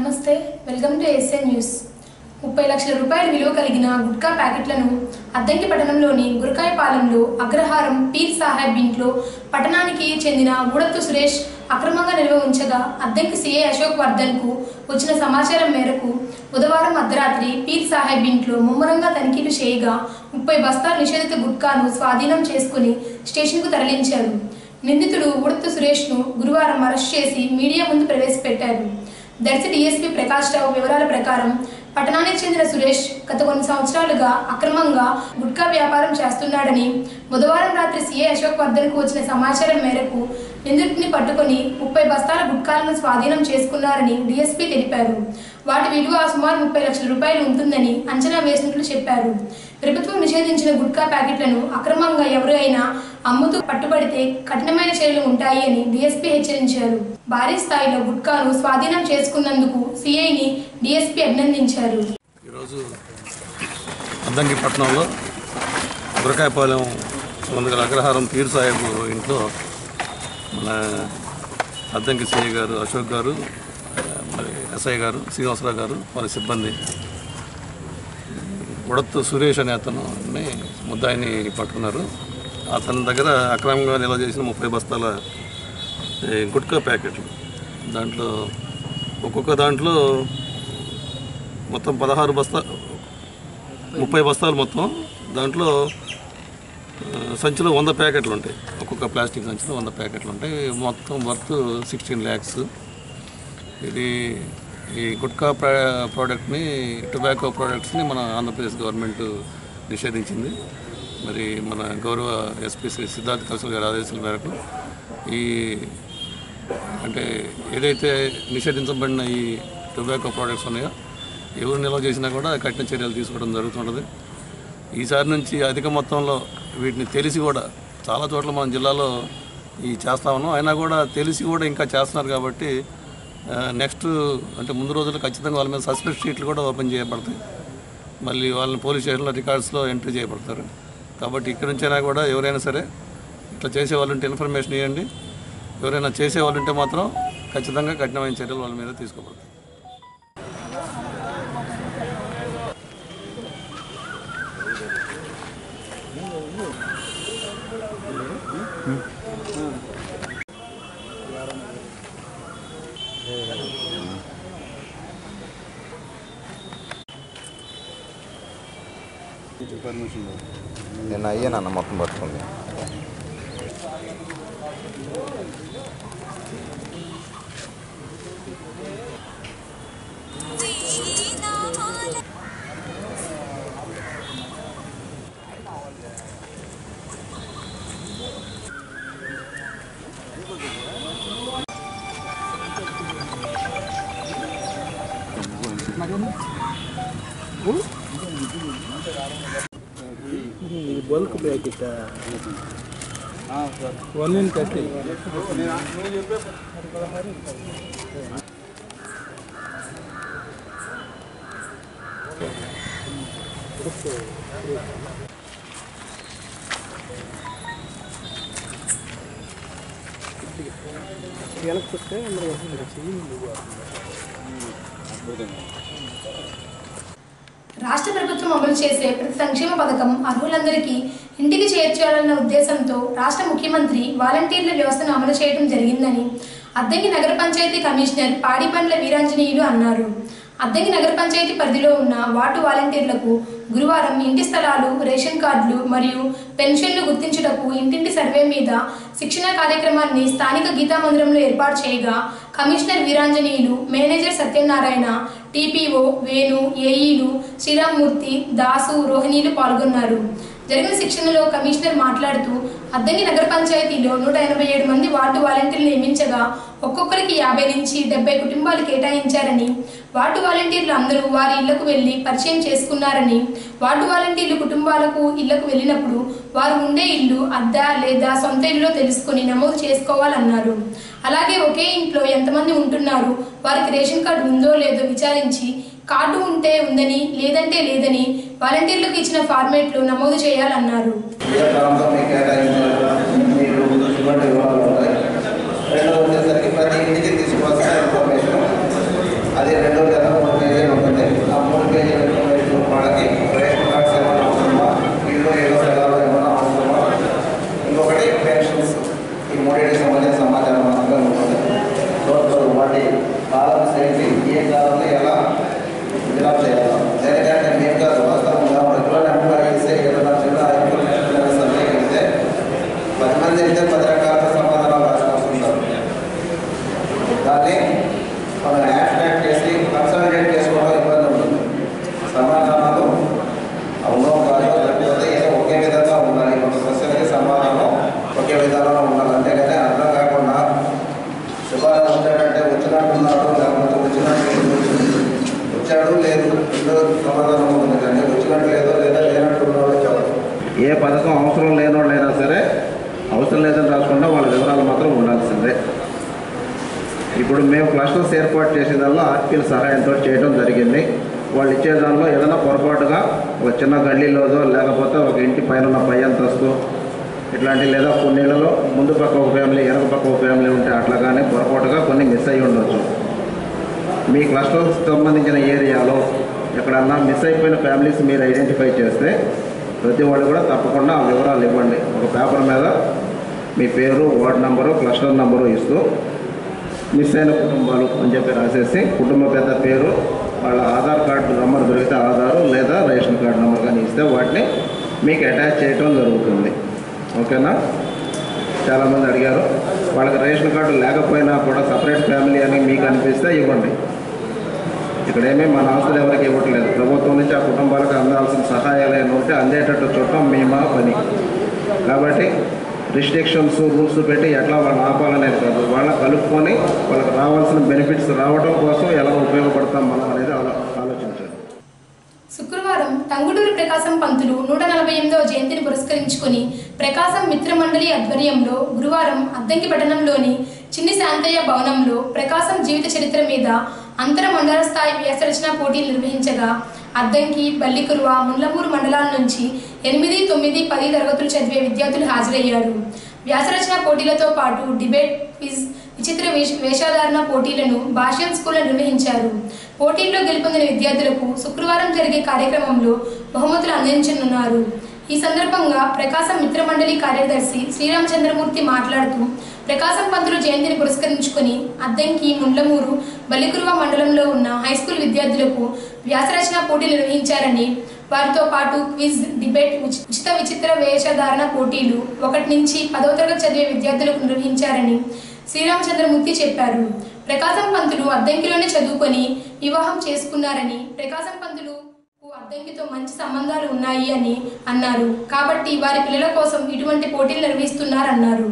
నమస్తే welcome to SN news ముప్పై లక్షల రూపాయల విలువ కలిగిన గుట్కా ప్యాకెట్లను అద్దంకి పట్టణంలోని గురకాయపాలెంలో అగ్రహారం పీర్ సాహెబ్ ఇంట్లో పట్టణానికి చెందిన ఊడత్తు సురేష్ అక్రమంగా నిల్వ ఉంచగా అద్దంకి సీఏ అశోక్ వర్ధన్కు వచ్చిన సమాచారం మేరకు బుధవారం అర్ధరాత్రి పీర్ సాహెబ్ ఇంట్లో ముమ్మరంగా తనిఖీలు చేయగా ముప్పై బస్తాల నిషేధిత గుట్కాను స్వాధీనం చేసుకుని స్టేషన్కు తరలించారు నిందితుడు ఉడత సురేష్ను గురువారం అరెస్ట్ చేసి మీడియా ముందు ప్రవేశపెట్టారు దర్శి డీఎస్పీ ప్రకాష్ రావు వివరాల ప్రకారం పట్టణానికి చెందిన సురేష్ గత కొన్ని సంవత్సరాలుగా అక్రమంగా గుట్కా వ్యాపారం చేస్తున్నాడని బుధవారం రాత్రి సీఏ అశోక్ వర్ధన్కు వచ్చిన సమాచారం మేరకు నిందితుడిని పట్టుకొని ముప్పై బస్తాల గుట్కాలను స్వాధీనం చేసుకున్నారని డీఎస్పీ తెలిపారు వాటి విలువ సుమారు ముప్పై లక్షల రూపాయలు ఉంటుందని అంచనా వేసినట్లు చెప్పారు ప్రభుత్వం నిషేధించిన గుట్కా ప్యాకెట్లను అక్రమంగా ఎవరైనా అమ్ముతూ పట్టుబడితే కఠినమైన చర్యలు ఉంటాయి అని డీఎస్పీ హెచ్చరించారు భారీ స్థాయిలో గుట్కాను స్వాధీనం చేసుకున్నందుకు సిఐని డీఎస్పీ అభినందించారు ఈరోజు అద్దంకి పట్టణంలో గురకాయపాలెం ముందుగా అగ్రహారం పీర్ సాహెబ్ ఇంట్లో మన అద్దంకి సిఐ గారు అశోక్ గారు మరి ఎస్ఐ గారు శ్రీనివాసరావు గారు వారి సిబ్బంది ఉడత్తు సురేష్ అనే అతనుని ముద్దాయిని పట్టుకున్నారు అతని దగ్గర అక్రమంగా నిల్వ చేసిన ముప్పై బస్తాల ఈ గుట్కా ప్యాకెట్లు దాంట్లో ఒక్కొక్క దాంట్లో మొత్తం పదహారు బస్తా ముప్పై బస్తాలు మొత్తం దాంట్లో ఆ, సంచిలో వంద ప్యాకెట్లు ఉంటాయి ఒక్కొక్క ప్లాస్టిక్ సంచిలో వంద ప్యాకెట్లు ఉంటాయి మొత్తం వర్త్ సిక్స్టీన్ ల్యాక్స్ ఇది ఈ గుట్కా ప్రా ప్రోడక్ట్ని టొబాకో ప్రోడక్ట్స్ని మన ఆంధ్రప్రదేశ్ గవర్నమెంట్ నిషేధించింది మరి మన గౌరవ ఎస్పీ శ్రీ సిద్ధార్థ్ కౌశల్ గారి ఆదేశాల మేరకు ఈ అంటే ఏదైతే నిషేధించబడిన ఈ టొబాకో ప్రోడక్ట్స్ ఉన్నాయో ఎవరు నిల్వ చేసినా కూడా కఠిన చర్యలు తీసుకోవడం జరుగుతుంటుంది ఈసారి నుంచి అధిక మొత్తంలో వీటిని తెలిసి కూడా చాలా చోట్ల మన జిల్లాలో ఈ చేస్తా ఉన్నాం అయినా కూడా తెలిసి కూడా ఇంకా చేస్తున్నారు కాబట్టి నెక్స్ట్ అంటే ముందు రోజుల్లో ఖచ్చితంగా వాళ్ళ మీద సస్పెక్ట్ షీట్లు కూడా ఓపెన్ చేయబడతాయి మళ్ళీ వాళ్ళని పోలీస్ స్టేషన్లో రికార్డ్స్లో ఎంట్రీ చేయబడతారు కాబట్టి ఇక్కడి నుంచైనా కూడా ఎవరైనా సరే ఇట్లా చేసే వాళ్ళు ఉంటే ఇన్ఫర్మేషన్ ఇవ్వండి ఎవరైనా చేసే వాళ్ళు ఉంటే మాత్రం ఖచ్చితంగా కఠినమైన చర్యలు వాళ్ళ మీద తీసుకోబడతాయి నేను అయ్యానన్న మొత్తం పట్టుకుంది bulk packet one in thirty వెనక్కి వస్తే అందరూ చెయ్యి రాష్ట్ర ప్రభుత్వం అమలు చేసే ప్రతి సంక్షేమ పథకం అర్హులందరికీ ఇంటికి చేర్చాలన్న ఉద్దేశంతో రాష్ట్ర ముఖ్యమంత్రి వాలంటీర్ల వ్యవస్థను అమలు చేయడం జరిగిందని అద్దంకి నగర పంచాయతీ కమిషనర్ పాడిపండ్ల వీరాంజనేయులు అన్నారు అద్దంకి నగర పంచాయతీ పరిధిలో ఉన్న వార్డు వాలంటీర్లకు గురువారం ఇంటి స్థలాలు రేషన్ కార్డులు మరియు పెన్షన్లు గుర్తించుటకు ఇంటింటి సర్వే మీద శిక్షణ కార్యక్రమాన్ని స్థానిక గీతా మందిరంలో ఏర్పాటు చేయగా commissioner Veeranjaneyulu manager Satyanarayana TPO Venu ఏఈలు శ్రీరామ్మూర్తి దాసు రోహిణీలు పాల్గొన్నారు జరిగిన శిక్షణలో కమిషనర్ మాట్లాడుతూ అద్దంకి నగర పంచాయతీలో నూట ఎనభై ఏడు మంది వార్డు వాలంటీర్లు నియమించగా ఒక్కొక్కరికి యాభై నుంచి డెబ్బై కుటుంబాలు కేటాయించారని వార్డు వాలంటీర్లు అందరూ వారి ఇళ్లకు వెళ్లి పరిచయం చేసుకున్నారని వార్డు వాలంటీర్లు కుటుంబాలకు ఇళ్లకు వెళ్ళినప్పుడు వారు ఉండే ఇల్లు అద్దె లేదా సొంత ఇల్లులో తెలుసుకుని నమోదు చేసుకోవాలన్నారు అలాగే ఒకే ఇంట్లో ఎంతమంది ఉంటున్నారు వారికి రేషన్ కార్డు ఉందో లేదో విచారించి కార్డు ఉంటే ఉందని లేదంటే లేదని వాలంటీర్లకు ఇచ్చిన ఫార్మేట్లు నమోదు చేయాలన్నారు ఏ ప్రాంతం మీకు కేటాయించారు మీరు ఇటువంటి వివరాలు ఉంటాయి రెండో వచ్చేసరికి ప్రతి ఇంటికి తీసుకోవాల్సిన ఇన్ఫర్మేషన్ అది రెండో వచ్చాడు లేదు ఇందులో సమాధానం ఉంది కానీ వచ్చినట్టు లేదో లేదా లేనట్టు ఉన్నాడో చెప్పదు ఏ పథకం అవసరం లేనోళ్ళైనా సరే అవసరం లేదని రాసుకుంటే వాళ్ళ వివరాలు మాత్రం ఉండాల్సిందే ఇప్పుడు మేము క్లస్టర్స్ ఏర్పాటు చేసేదాల్లో ఆర్పీల సహాయంతో చేయడం జరిగింది వాళ్ళు ఇచ్చే దానిలో ఏదైనా పొరపాటుగా ఒక చిన్న గల్లీలోదో లేకపోతే ఒక ఇంటి పైన ఉన్న పై అంతస్తు ఇట్లాంటి లేదా కొన్నిళ్ళలో ముందు పక్క ఒక ఫ్యామిలీ వెనక పక్క ఒక ఫ్యామిలీ ఉంటే అట్లాగానే పొరపాటుగా కొన్ని మిస్ అయ్యి ఉండొచ్చు మీ క్లస్టర్స్ సంబంధించిన ఏరియాలో ఎక్కడన్నా మిస్ అయిపోయిన ఫ్యామిలీస్ మీరు ఐడెంటిఫై చేస్తే ప్రతి వాళ్ళు కూడా తప్పకుండా ఆ వివరాలు ఇవ్వండి ఒక పేపర్ మీద మీ పేరు వార్డ్ నంబరు క్లస్టర్ నంబరు ఇస్తూ మిస్ అయిన కుటుంబాలు అని చెప్పి రాసేసి కుటుంబ పెద్ద పేరు వాళ్ళ ఆధార్ కార్డు నెంబర్ దొరికితే ఆధారు లేదా రేషన్ కార్డు నెంబర్ కానీ ఇస్తే వాటిని మీకు అటాచ్ చేయటం జరుగుతుంది ఓకేనా చాలామంది అడిగారు వాళ్ళకి రేషన్ కార్డు లేకపోయినా కూడా సపరేట్ ఫ్యామిలీ అని మీకు అనిపిస్తే ఇవ్వండి ఇక్కడేమీ మన ఆస్తులు ఎవరికి ఇవ్వట్లేదు ప్రభుత్వం నుంచి ఆ కుటుంబాలకు అందాల్సిన సహాయాలు ఏమైనా ఉంటే అందేటట్టు చూడటం మీ మా పని కాబట్టి రిస్ట్రిక్షన్స్ రూల్స్ పెట్టి ఎట్లా వాళ్ళని ఆపాలనేది కాదు వాళ్ళ కలుపుకొని వాళ్ళకి రావాల్సిన బెనిఫిట్స్ రావడం కోసం ఎలా ఉపయోగపడతాం మనం అనేది ఆలో ఆలోచించాలి శుక్రవారం టంగుటూరి ప్రకాశం పంతులు నూట నలభై ఎనిమిదవ జయంతిని పురస్కరించుకుని ప్రకాశం మిత్రమండలి ఆధ్వర్యంలో గురువారం అద్దంకి పట్టణంలోని చిన్ని శాంతయ్య భవనంలో ప్రకాశం జీవిత చరిత్ర మీద అంతర మండల స్థాయి వ్యాసరచన పోటీలు నిర్వహించగా అద్దంకి బల్లికురువ ముల్లమూరు మండలాల నుంచి ఎనిమిది తొమ్మిది పది తరగతులు చదివే విద్యార్థులు హాజరయ్యారు వ్యాసరచన పోటీలతో పాటు డిబేట్ క్విజ్ విచిత్ర వేష- వేషధారణ పోటీలను భాష్యం స్కూల్లో నిర్వహించారు పోటీల్లో గెలుపొందిన విద్యార్థులకు శుక్రవారం జరిగే కార్యక్రమంలో బహుమతులు అందించనున్నారు ఈ సందర్భంగా ప్రకాశం మిత్రమండలి కార్యదర్శి శ్రీరామచంద్రమూర్తి మాట్లాడుతూ ప్రకాశం పంతులు జయంతిని పురస్కరించుకొని అద్దంకి ముండ్లమూరు బల్లికురువ మండలంలో ఉన్న హైస్కూల్ విద్యార్థులకు వ్యాసరచన పోటీలు నిర్వహించారని వారితో పాటు క్విజ్ డిబేట్ ఉచి- ఉచిత విచిత్ర వేషధారణ పోటీలు ఒకటి నుంచి పదవ తరగతి చదివే విద్యార్థులకు నిర్వహించారని శ్రీరామచంద్రమూర్తి చెప్పారు ప్రకాశం పంతులు అద్దంకిలోనే చదువుకొని వివాహం చేసుకున్నారని ప్రకాశం పంతులు అద్దంకితో మంచి సంబంధాలు ఉన్నాయి అని అన్నారు కాబట్టి వారి పిల్లల కోసం ఇటువంటి పోటీలు నిర్వహిస్తున్నారన్నారు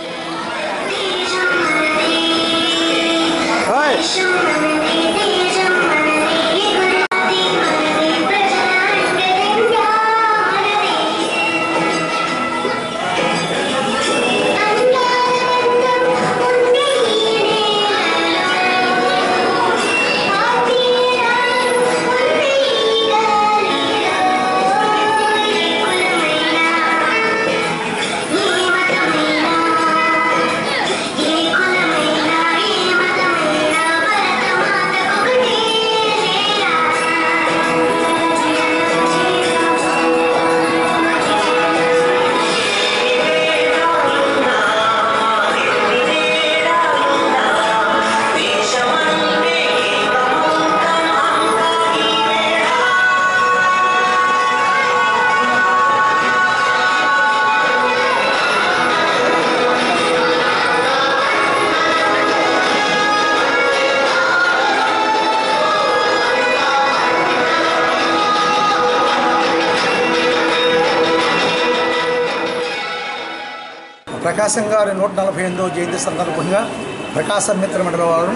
ప్రకాశం గారి నూట నలభై ఎనిమిదవ జయంతి సందర్భంగా ప్రకాశం మిత్ర మండలం వారు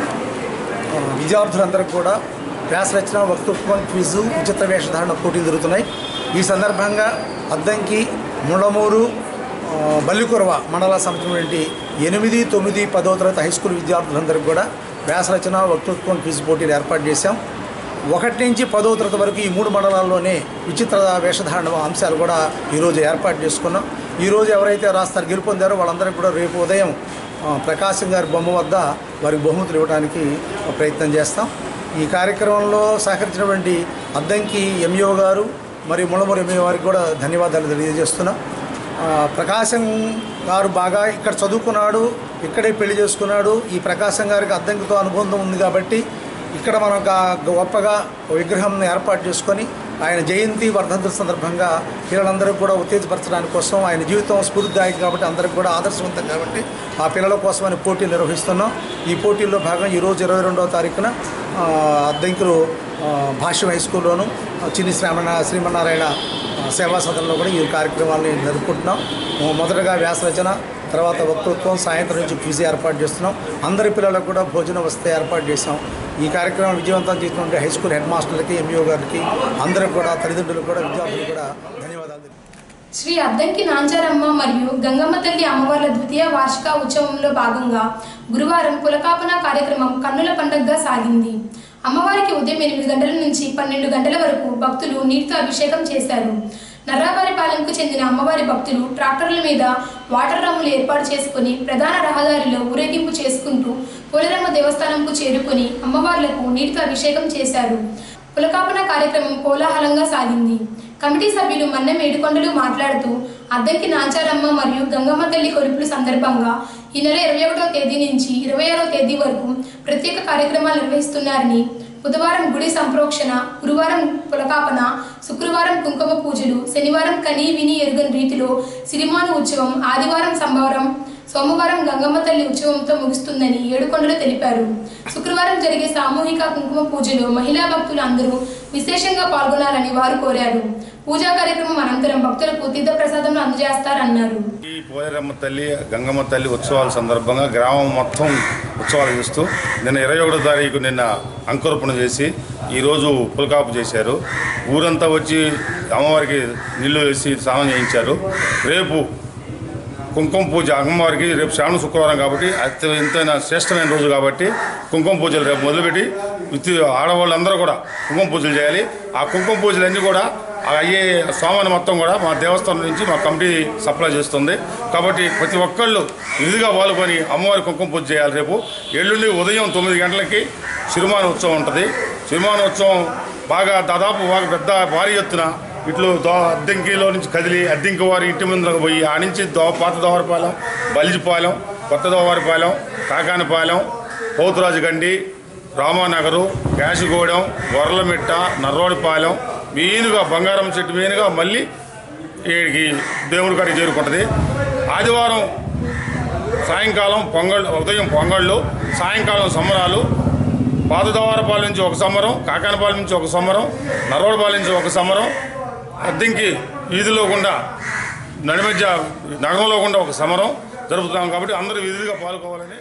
ఆ, విద్యార్థులందరికీ కూడా వ్యాస రచన వక్తృత్వం క్విజు విచిత్ర వేషధారణ పోటీలు జరుగుతున్నాయి ఈ సందర్భంగా అద్దంకి ముళ్ళమూరు ఆ, బల్లికురవ మండల సంబంధించినటువంటి ఎనిమిది తొమ్మిది పదో తరగతి హై స్కూల్ విద్యార్థులందరికీ కూడా వ్యాస రచన వక్తృత్వం క్విజ్ పోటీలు ఏర్పాటు చేశాం ఒకటి నుంచి పదో తరగతి వరకు ఈ మూడు మండలాల్లోనే విచిత్ర వేషధారణ అంశాలు కూడా ఈరోజు ఏర్పాటు చేసుకున్నాం ఈరోజు ఎవరైతే రాస్తారు గెలుపొందారో వాళ్ళందరికీ కూడా రేపు ఉదయం ఆ, ప్రకాశం గారి బొమ్మ వద్ద వారికి బహుమతులు ఇవ్వడానికి ప్రయత్నం చేస్తాం ఈ కార్యక్రమంలో సహకరించినటువంటి అద్దంకి ఎంఈఓ గారు మరియు ముళ్ళమూరు ఎంఈఓ వారికి కూడా ధన్యవాదాలు తెలియజేస్తున్నాం ఆ, ప్రకాశం గారు బాగా ఇక్కడ చదువుకున్నాడు ఇక్కడే పెళ్లి చేసుకున్నాడు ఈ ప్రకాశం గారికి అద్దంకితో అనుబంధం ఉంది కాబట్టి ఇక్కడ మనం ఒక గొప్పగా ఒక విగ్రహం ఏర్పాటు చేసుకొని ఆయన జయంతి వర్ధంతుల సందర్భంగా పిల్లలందరూ కూడా ఉత్తేజపరచడానికి కోసం ఆయన జీవితం స్ఫూర్తిదాయకం కాబట్టి అందరికి కూడా ఆదర్శవంతం కాబట్టి ఆ పిల్లల కోసమని పోటీలు నిర్వహిస్తున్నాం ఈ పోటీల్లో భాగంగా ఈరోజు ఇరవై రెండవ తారీఖున ఆ, అద్దంకులు ఆ, భాష్యం హై స్కూల్లోను ఆ, చిన్ని శ్రీమణ శ్రీమన్నారాయణ ఆ, సేవా సదనంలో కూడా ఈ కార్యక్రమాలని జరుపుకుంటున్నాం మొదటగా వ్యాస రచన తర్వాత వక్తృత్వం సాయంత్రం నుంచి క్విజ్ ఏర్పాటు చేస్తున్నాం అందరి పిల్లలకు కూడా భోజన వసతి ఏర్పాటు చేసాం ఈ కార్యక్రమం విజయవంతం చేసినటువంటి హై స్కూల్ హెడ్ మాస్టర్లకి ఎంఈఓ గారికి అందరికి కూడా తల్లిదండ్రులకు కూడా విద్యార్థులకు కూడా ధన్యవాదాలు తెలియజేస్తున్నాను. శ్రీ అద్దంకి నాంచారమ్మ మరియు గంగమ్మ తల్లి అమ్మవార్ల ద్వితీయ వార్షిక ఉత్సవంలో భాగంగా గురువారం పులకాపన కార్యక్రమం కన్నుల పండుగగా సాగింది అమ్మవారికి ఉదయం ఎనిమిది గంటల నుంచి పన్నెండు గంటల వరకు భక్తులు నీటితో అభిషేకం చేశారు నర్రావారిపాలెంకు చెందిన అమ్మవారి భక్తులు ట్రాక్టర్ల మీద వాటర్ రమ్ములు ఏర్పాటు చేసుకుని ప్రధాన రహదారిలో ఊరేగింపు చేసుకుంటూ పోలేరమ్మ దేవస్థానంకు చేరుకుని అమ్మవార్లకు నీటితో అభిషేకం చేశారు పులకాపన కార్యక్రమం కోలాహలంగా సాగింది కమిటీ సభ్యులు మన్నె మేడుకొండలు మాట్లాడుతూ అద్దంకి నాంచారమ్మ మరియు గంగమ్మ తల్లి కొలుపుల సందర్భంగా ఈ నెల ఇరవై ఒకటో తేదీ నుంచి ఇరవై ఆరో తేదీ వరకు ప్రత్యేక కార్యక్రమాలు నిర్వహిస్తున్నారని బుధవారం గుడి సంప్రోక్షణ గురువారం పులకాపన శుక్రవారం కుంకుమ పూజలు శనివారం కని విని ఎరుగని రీతిలో సిరిమాను ఉత్సవం ఆదివారం సంభావరం సోమవారం గంగమ్మ తల్లి ఉత్సవంతో ముగుస్తుందని ఏడుకొండలు తెలిపారు శుక్రవారం జరిగే సామూహిక కుంకుమ పూజలో మహిళా భక్తులు అందరూ విశేషంగా పాల్గొనాలని వారు కోరారు పూజా కార్యక్రమం అనంతరం భక్తులకు తీర్థ ప్రసాదం అందజేస్తారన్నారు ఈ పోలేరమ్మ తల్లి గంగమ్మ తల్లి ఉత్సవాల సందర్భంగా గ్రామం మొత్తం ఉత్సవాలు చేస్తూ నిన్న ఇరవై ఒకటో తారీఖు నిన్న అంకురపణ చేసి ఈరోజు పులకాపు చేశారు ఊరంతా వచ్చి అమ్మవారికి నీళ్లు వేసి స్నానం చేయించారు రేపు కుంకుమ పూజ అమ్మవారికి రేపు శ్రావణ శుక్రవారం కాబట్టి అత్యంతైన శ్రేష్టమైన రోజు కాబట్టి కుంకుమ పూజలు రేపు మొదలుపెట్టి ప్రతి ఆడవాళ్ళందరూ కూడా కుంకుమ పూజలు చేయాలి ఆ కుంకుమ పూజలన్నీ కూడా ఆ అయ్యే సోమవారం మొత్తం కూడా మా దేవస్థానం నుంచి మా కమిటీ సప్లై చేస్తుంది కాబట్టి ప్రతి ఒక్కళ్ళు విధిగా పాల్గొని అమ్మవారి కుంకుమ పూజ చేయాలి రేపు ఎల్లుండి ఉదయం తొమ్మిది గంటలకి సిరిమాన ఉత్సవం ఉంటుంది సిరిమాన ఉత్సవం బాగా దాదాపు బాగా పెద్ద భారీ ఎత్తున ఇట్లు దో అద్దెంకిలో నుంచి కదిలి అద్దెంకి వారి ఇంటి ముందుకు పోయి ఆ నుంచి దో పాత దోవరపాలెం బలిజిపాలెం కొత్త దోవరపాలెం కాకానపాలెం పోతురాజు గండి రామానగరు కాశీగూడెం గొర్రెలమిట్ట నర్రోడిపాలెం మెయిన్గా బంగారం చెట్టు మెయిన్గా మళ్ళీ ఈడికి దేవుడి కాడికి చేరుకుంటుంది ఆదివారం సాయంకాలం పొంగల్ ఉదయం పొంగళ్ళు సాయంకాలం సంబరాలు పాతదవారపాలెం నుంచి ఒక సంబరం కాకానపాలెం నుంచి ఒక సంబరం నర్రోడపాలెం నుంచి ఒక సంబరం అద్దెంకి వీధిలో గుండా నడిమధ్య నగరంలో గుండా ఒక సమరం జరుపుతున్నాం కాబట్టి అందరూ విధిగా పాల్గొవాలని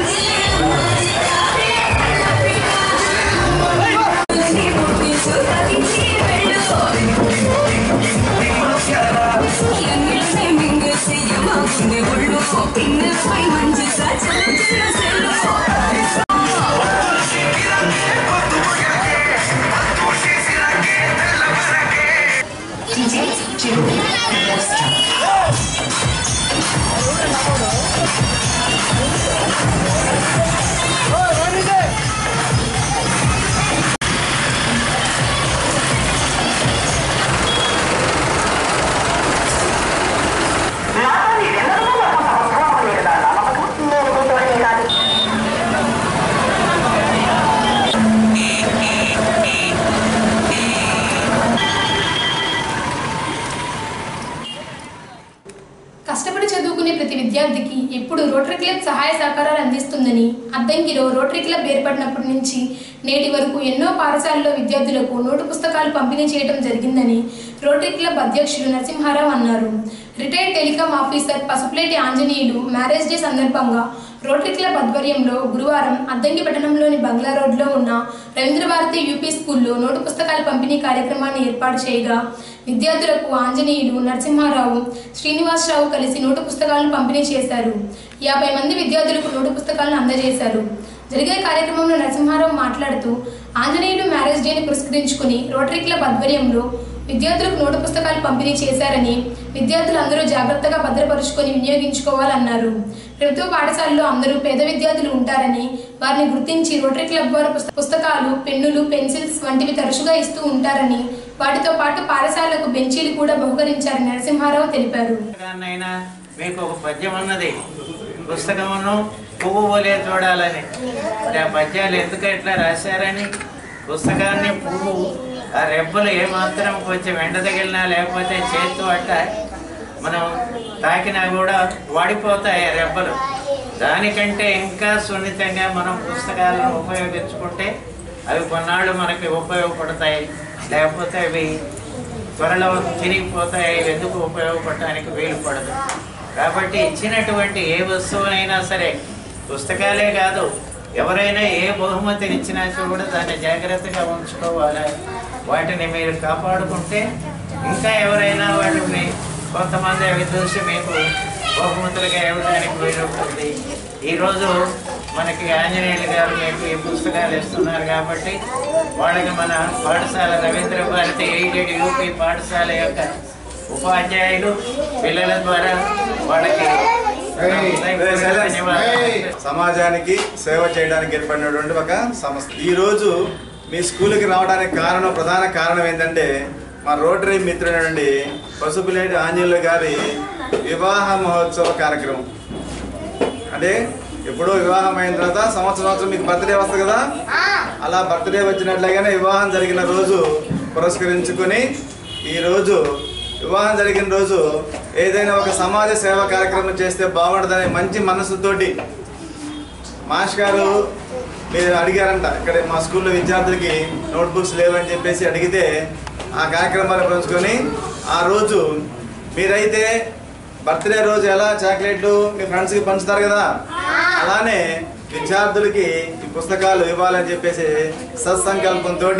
కష్టపడి చదువుకునే ప్రతి విద్యార్థికి ఎప్పుడు రోటరీ క్లబ్ సహాయ సహకారాలు అందిస్తుందని అద్దంకిలో రోటరీ క్లబ్ ఏర్పడినప్పటి నుంచి నేటి వరకు ఎన్నో పాఠశాలల్లో విద్యార్థులకు నోటు పుస్తకాలు పంపిణీ చేయడం జరిగిందని రోటరీ క్లబ్ అధ్యక్షులు నరసింహారావు అన్నారు retired telecom officer Pasupuleti Anjaneyulu marriage day సందర్భంగా రోటరీ క్లబ్ ఆధ్వర్యంలో గురువారం అద్దంకి పట్టణంలోని బంగ్లా రోడ్లో ఉన్న రవీంద్రభారతి యూపీ స్కూల్లో నోటు పుస్తకాల పంపిణీ కార్యక్రమాన్ని ఏర్పాటు చేయగా విద్యార్థులకు ఆంజనేయులు నరసింహారావు శ్రీనివాసరావు కలిసి నోటు పుస్తకాలను పంపిణీ చేశారు యాభై మంది విద్యార్థులకు నోటు పుస్తకాలను అందజేశారు జరిగే కార్యక్రమంలో నరసింహారావు మాట్లాడుతూ ఆంజనేయులు మ్యారేజ్ డేని పురస్కరించుకుని రోటరీ క్లబ్ ఆధ్వర్యంలో విద్యార్థులకు నోటు పుస్తకాలు పంపిణీ చేశారని విద్యార్థులు అందరూ జాగ్రత్తగా భద్రపరుచుకొని వినియోగించుకోవాలన్నారు ప్రభుత్వ పాఠశాలలో అందరూ పేద విద్యార్థులు ఉంటారని వారిని గుర్తించి రోటరీ క్లబ్ వారు పుస్త- పుస్తకాలు పెన్నులు పెన్సిల్స్ వంటివి తరచుగా ఇస్తూ ఉంటారని వాటితో పాటు పాఠశాలకు బెంచీలు కూడా బహుకరించారని నరసింహారావు తెలిపారు పుస్తకాన్నైనా మీకు ఒక పద్యం అన్నది పుస్తకమును పువ్వు వలె చూడాలని మరి ఆ పద్యాలు ఎందుకు ఇట్లా రాశారని పుస్తకాన్ని పువ్వు ఆ రెబ్బలు ఏమాత్రం కొంచెం ఎండ తగిలినా లేకపోతే చేతితో అట్ట మనం తాకినా కూడా వాడిపోతాయి ఆ రెబ్బలు దానికంటే ఇంకా సున్నితంగా మనం పుస్తకాలను ఉపయోగించుకుంటే అవి కొన్నాళ్ళు మనకి ఉపయోగపడతాయి లేకపోతే అవి త్వరలో తిరిగిపోతాయి ఎందుకు ఉపయోగపడటానికి వీలు పడదు కాబట్టి ఇచ్చినటువంటి ఏ వస్తువునైనా సరే పుస్తకాలే కాదు ఎవరైనా ఏ బహుమతి ఇచ్చినా కూడా దాన్ని జాగ్రత్తగా ఉంచుకోవాలి వాటిని మీరు కాపాడుకుంటే ఇంకా ఎవరైనా వాటిని కొంతమంది అవి చూసి మీకు బహుమతులుగా ఇవ్వడానికి వీలుంటుంది ఈరోజు మనకి ఆంజనేయులు గారు మీకు ఈ పుస్తకాలు ఇస్తున్నారు కాబట్టి వాళ్ళకి మన పాఠశాల రవీంద్ర భారతి ఎయిడెడ్ యూపీ పాఠశాల యొక్క ఉపాధ్యాయులు పిల్లల ద్వారా వాళ్ళకి ధన్యవాదాలు సమాజానికి సేవ చేయడానికి ఏర్పడినటువంటి ఒక సంస్థ ఈ రోజు మీ స్కూల్కి రావడానికి కారణం ప్రధాన కారణం ఏంటంటే మా రోటరీ మిత్రుడైనటువంటి పసుపులేటి ఆంజనేయులు గారి వివాహ మహోత్సవ కార్యక్రమం అంటే ఎప్పుడో వివాహం అయిన తర్వాత సంవత్సరం సంవత్సరం మీకు బర్త్డే వస్తుంది కదా అలా బర్త్డే వచ్చినట్లుగానే వివాహం జరిగిన రోజు పురస్కరించుకొని ఈ రోజు వివాహం జరిగిన రోజు ఏదైనా ఒక సమాజ సేవ కార్యక్రమం చేస్తే బాగుంటుందనే మంచి మనసుతోటి మాష్ గారు మీరు అడిగారంట ఇక్కడ మా స్కూల్లో విద్యార్థులకి నోట్బుక్స్ లేవని చెప్పేసి అడిగితే ఆ కార్యక్రమాలు పంచుకొని ఆ రోజు మీరైతే బర్త్డే రోజు ఎలా చాక్లెట్లు మీ ఫ్రెండ్స్కి పంచుతారు కదా అలానే విద్యార్థులకి ఈ పుస్తకాలు ఇవ్వాలని చెప్పేసి సత్సంకల్పంతో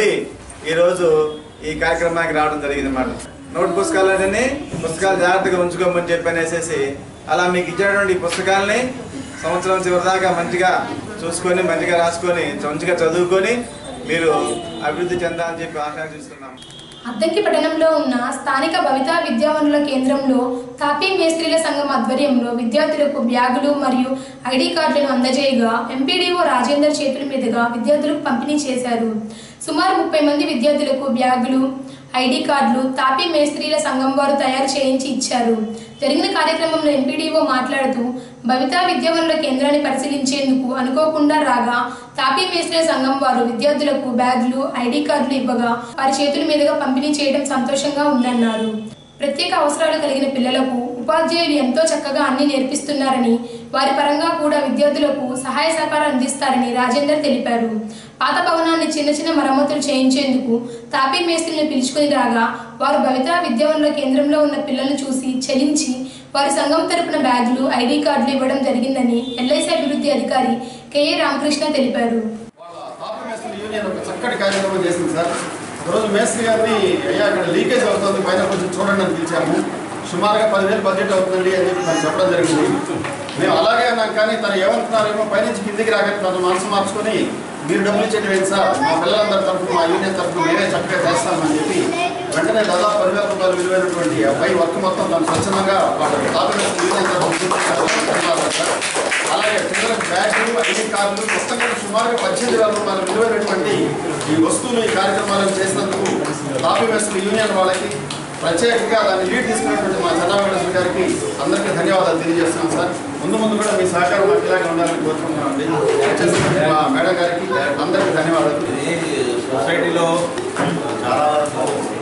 ఈరోజు ఈ కార్యక్రమానికి రావడం జరిగింది అన్నమాట నోట్ పుస్తకాలు అనేది పుస్తకాలు జాగ్రత్తగా ఉంచుకోమని చెప్పి అనేసి అలా మీకు ఇచ్చినటువంటి ఈ పుస్తకాలని సంవత్సరం చివరిదాకా మంచిగా చూసుకొని మంచిగా రాసుకొని మంచిగా చదువుకొని మీరు అభివృద్ధి చెందాలని చెప్పి ఆకాంక్షిస్తున్నాం అద్దంకి పట్టణంలో ఉన్న స్థానిక భవితా విద్యావనుల కేంద్రంలో తాపీ మేస్త్రీల సంఘం ఆధ్వర్యంలో విద్యార్థులకు బ్యాగులు మరియు ఐడి కార్డులను అందజేయగా ఎంపీడీఓ రాజేందర్ చేతుల మీదుగా విద్యార్థులకు పంపిణీ చేశారు సుమారు ముప్పై మంది విద్యార్థులకు బ్యాగులు ఐడి కార్డులు తాపీ మేస్త్రీల సంఘం వారు తయారు చేయించి ఇచ్చారు జరిగిన కార్యక్రమంలో ఎంపీడీఓ మాట్లాడుతూ భవితా విద్యావనుల కేంద్రాన్ని పరిశీలించేందుకు అనుకోకుండా రాగా తాపీ మేస్త్రీల సంఘం వారు విద్యార్థులకు బ్యాగులు ఐడి కార్డులు ఇవ్వగా వారి చేతుల మీదుగా పంపిణీ చేయడం సంతోషంగా ఉందన్నారు ప్రత్యేక అవసరాలు కలిగిన పిల్లలకు ఉపాధ్యాయులు ఎంతో చక్కగా అన్ని నేర్పిస్తున్నారని వారి పరంగా కూడా విద్యార్థులకు సహాయ సహకారం అందిస్తారని రాజేందర్ తెలిపారు పాత భవనాన్ని చిన్న చిన్న మరమ్మతులు చేయించేందుకు తాపీ మేస్త్రిని పిలుచుకుని రాగా వారు భవితా విద్యావనుల కేంద్రంలో ఉన్న పిల్లలను చూసి చలించి వారి సంఘం తరపున బ్యాగులు ఐడి కార్డులు ఇవ్వడం జరిగిందని ఎల్ఐసి అభివృద్ధి అధికారి కెఏ రామకృష్ణ తెలిపారు ఆపి మేస్త్రి యూనియన్ ఒక చక్కటి కార్యక్రమం చేసింది సార్ ఒకరోజు మేస్త్రి గారిని అయ్యా ఇక్కడ లీకేజ్ అవుతుంది పైన కొంచెం చూడండి అని పిలిచాము సుమారుగా పదివేలు బడ్జెట్ అవుతుందండి అని చెప్పి తను చెప్పడం జరిగింది మేము అలాగే అన్నాం కానీ తను ఏమంటున్నారేమో పైనుంచి కిందికి రాగానే తను మనసు మార్చుకొని మీరు డబ్బులు ఇచ్చేది ఏంటి సార్ మా పిల్లలందరి తరఫున మా యూనియన్ తరఫున మేమే చక్కగా చేస్తామని చెప్పి వెంటనే దాదాపు పదివేల రూపాయలు విలువైనటువంటి ఆ పై వర్క్ మొత్తం తను స్వచ్ఛందంగా వాళ్ళ తాపీ యూనియన్ తరఫున సార్ అలాగే పిల్లలకు బ్యాగులు ఐడి కార్డులు పుస్తకాలు సుమారుగా పద్దెనిమిది వేల రూపాయల విలువైనటువంటి ఈ వస్తువులు ఈ కార్యక్రమాలను చేసినందుకు తాపీ మేస్త్రి యూనియన్ వాళ్ళకి ప్రత్యేకంగా దాన్ని లీడ్ తీసుకున్నటువంటి మా చందా వెంకటేశ్వర గారికి అందరికీ ధన్యవాదాలు తెలియజేస్తున్నాం సార్ ముందు ముందు కూడా మీ సహకారం మాకు ఇలాగే ఉండాలని కోరుకుంటున్నామండి చేసినటువంటి మా మేడం గారికి అందరికీ ధన్యవాదాలు ఈ సొసైటీలో చాలా వరకు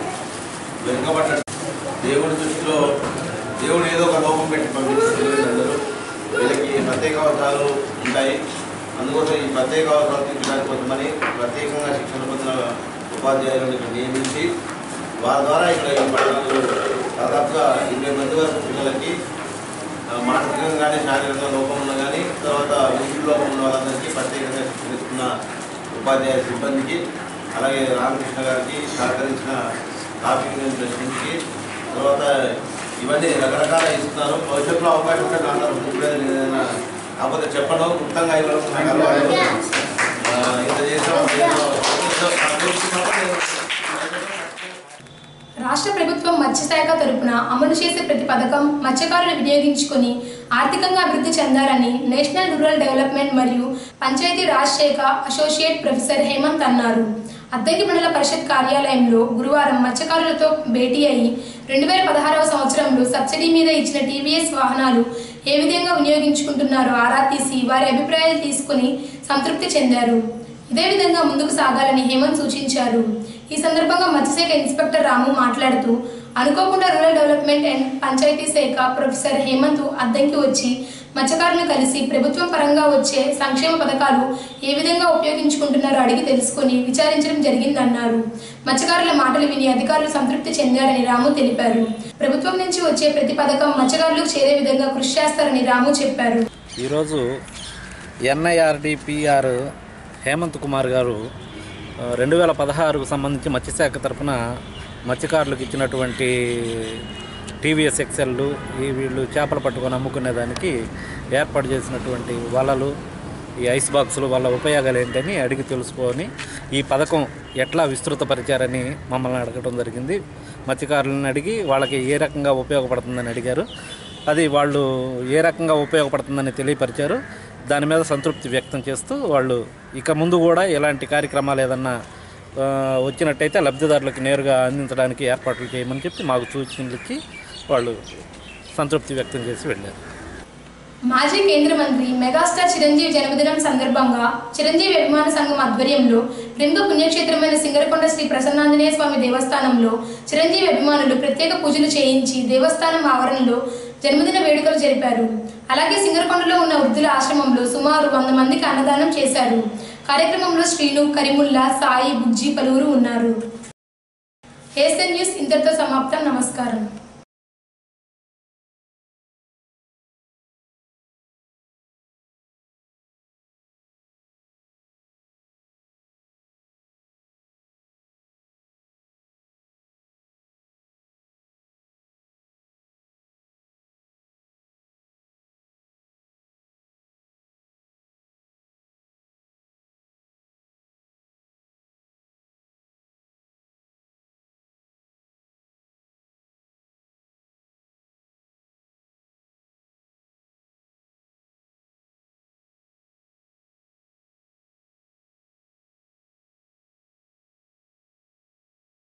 వెనుకబడ్డ దేవుడి దృష్టిలో దేవుడు ఏదో ఒక లోపం పెట్టి పంపించారు అందరూ వీళ్ళకి ప్రత్యేక అవసరాలు ఉంటాయి అందుకోసం ఈ ప్రత్యేక అవసరాలు తీర్చడానికి కోసమని ప్రత్యేకంగా శిక్షణ పొందిన ఉపాధ్యాయులను ఇక్కడ నియమించి వారి ద్వారా ఇక్కడ ఈ పట్టణంలో దాదాపుగా ఇరవై మంది వరకు పిల్లలకి ఆ, మానసికంగా కానీ శారీరకంగా లోపం ఉన్నా కానీ తర్వాత ఇంటి లోపం ఉన్న వాళ్ళందరికీ ప్రత్యేకంగా శిక్షణ ఇస్తున్న ఉపాధ్యాయ సిబ్బందికి అలాగే రామకృష్ణ గారికి సహకరించిన కాఫీ యూనియన్ ప్రెసిడెంట్కి తర్వాత ఇవన్నీ రకరకాల ఇస్తున్నారు భవిష్యత్తులో అవకాశం ఉంటే నాన్న ఇప్పుడు ఏదైనా కాకపోతే చెప్పడం గుప్తంగా ఇవ్వడం నాకు అలవాటు. ఆ, ఇంత చేసాం చేసాం. ఏదో సంతోషిస్తున్నప్పుడు రాష్ట్ర ప్రభుత్వం మత్స్యశాఖ తరపున అమలు చేసే ప్రతి పథకం మత్స్యకారులు వినియోగించుకొని ఆర్థికంగా అభివృద్ధి చెందాలని నేషనల్ రూరల్ డెవలప్మెంట్ మరియు పంచాయతీ రాజ్ శాఖ అసోసియేట్ ప్రొఫెసర్ హేమంత్ అన్నారు అద్దంకి మండల పరిషత్ కార్యాలయంలో గురువారం మత్స్యకారులతో భేటీ అయి రెండు వేల పదహారవ సంవత్సరంలో సబ్సిడీ మీద ఇచ్చిన టీవీఎస్ వాహనాలు ఏ విధంగా వినియోగించుకుంటున్నారో ఆరా తీసి వారి అభిప్రాయాలు తీసుకుని సంతృప్తి చెందారు ఇదే విధంగా ముందుకు సాగాలని హేమంత్ సూచించారు ఈ సందర్భంగా మత్స్యశాఖ ఇన్స్పెక్టర్ రాము మాట్లాడుతూ అనుకోకుండా రూరల్ డెవలప్మెంట్ అండ్ పంచాయతీ శాఖ ప్రొఫెసర్ హేమంత్ అద్దంకి వచ్చి మత్స్యకారులను కలిసి ప్రభుత్వం పరంగా వచ్చే సంక్షేమ పథకాలు ఏ విధంగా ఉపయోగించుకుంటున్నారో అడిగి తెలుసుకొని విచారించడం జరిగిందన్నారు మత్స్యకారుల మాటలు విని అధికారులు సంతృప్తి చెందారని రాము తెలిపారు ప్రభుత్వం నుంచి వచ్చే ప్రతి పథకం మత్స్యకారులకు చేరే విధంగా కృషి చేస్తారని రాము చెప్పారు ఈరోజు ఎన్ఐఆర్డిపిఆర్ హేమంత్ కుమార్ గారు రెండు వేల పదహారుకు సంబంధించి మత్స్యశాఖ తరఫున మత్స్యకారులకు ఇచ్చినటువంటి టీవీఎస్ ఎక్సెల్లు ఈ వీళ్ళు చేపలు పట్టుకొని అమ్ముకునేదానికి ఏర్పాటు చేసినటువంటి వలలు ఈ ఐస్ బాక్సులు వాళ్ళ ఉపయోగాలు ఏంటని అడిగి తెలుసుకొని ఈ పథకం ఎట్లా విస్తృతపరిచారని మమ్మల్ని అడగడం జరిగింది మత్స్యకారులను అడిగి వాళ్ళకి ఏ రకంగా ఉపయోగపడుతుందని అడిగారు అది వాళ్ళు ఏ రకంగా ఉపయోగపడుతుందని తెలియపరిచారు దాని మీద సంతృప్తి వ్యక్తం చేస్తూ వాళ్ళు ఇక ముందు కూడా ఇలాంటి కార్యక్రమాలు ఏదన్నా ఆ, వచ్చినట్టయితే లబ్ధిదారులకు నేరుగా అందించడానికి ఏర్పాట్లు చేయమని చెప్పి మాకు సూచనలు ఇచ్చి వాళ్ళు సంతృప్తి వ్యక్తం చేసి వెళ్ళారు మాజీ కేంద్ర మంత్రి మెగాస్టార్ చిరంజీవి జన్మదినం సందర్భంగా చిరంజీవి అభిమాన సంఘం ఆధ్వర్యంలో ప్రముఖ పుణ్యక్షేత్రమైన సింగరకొండ శ్రీ ప్రసన్నాంజనేయ స్వామి దేవస్థానంలో చిరంజీవి అభిమానులు ప్రత్యేక పూజలు చేయించి దేవస్థానం ఆవరణలో జన్మదిన వేడుకలు జరిపారు అలాగే సింగరకొండలో ఉన్న వృద్ధుల ఆశ్రమంలో సుమారు వంద మందికి అన్నదానం చేశారు కార్యక్రమంలో శ్రీను కరిముల్లా సాయి బుజ్జి పలువురు ఉన్నారు ఏసెన్ న్యూస్ ఇంతటితో సమాప్తం నమస్కారం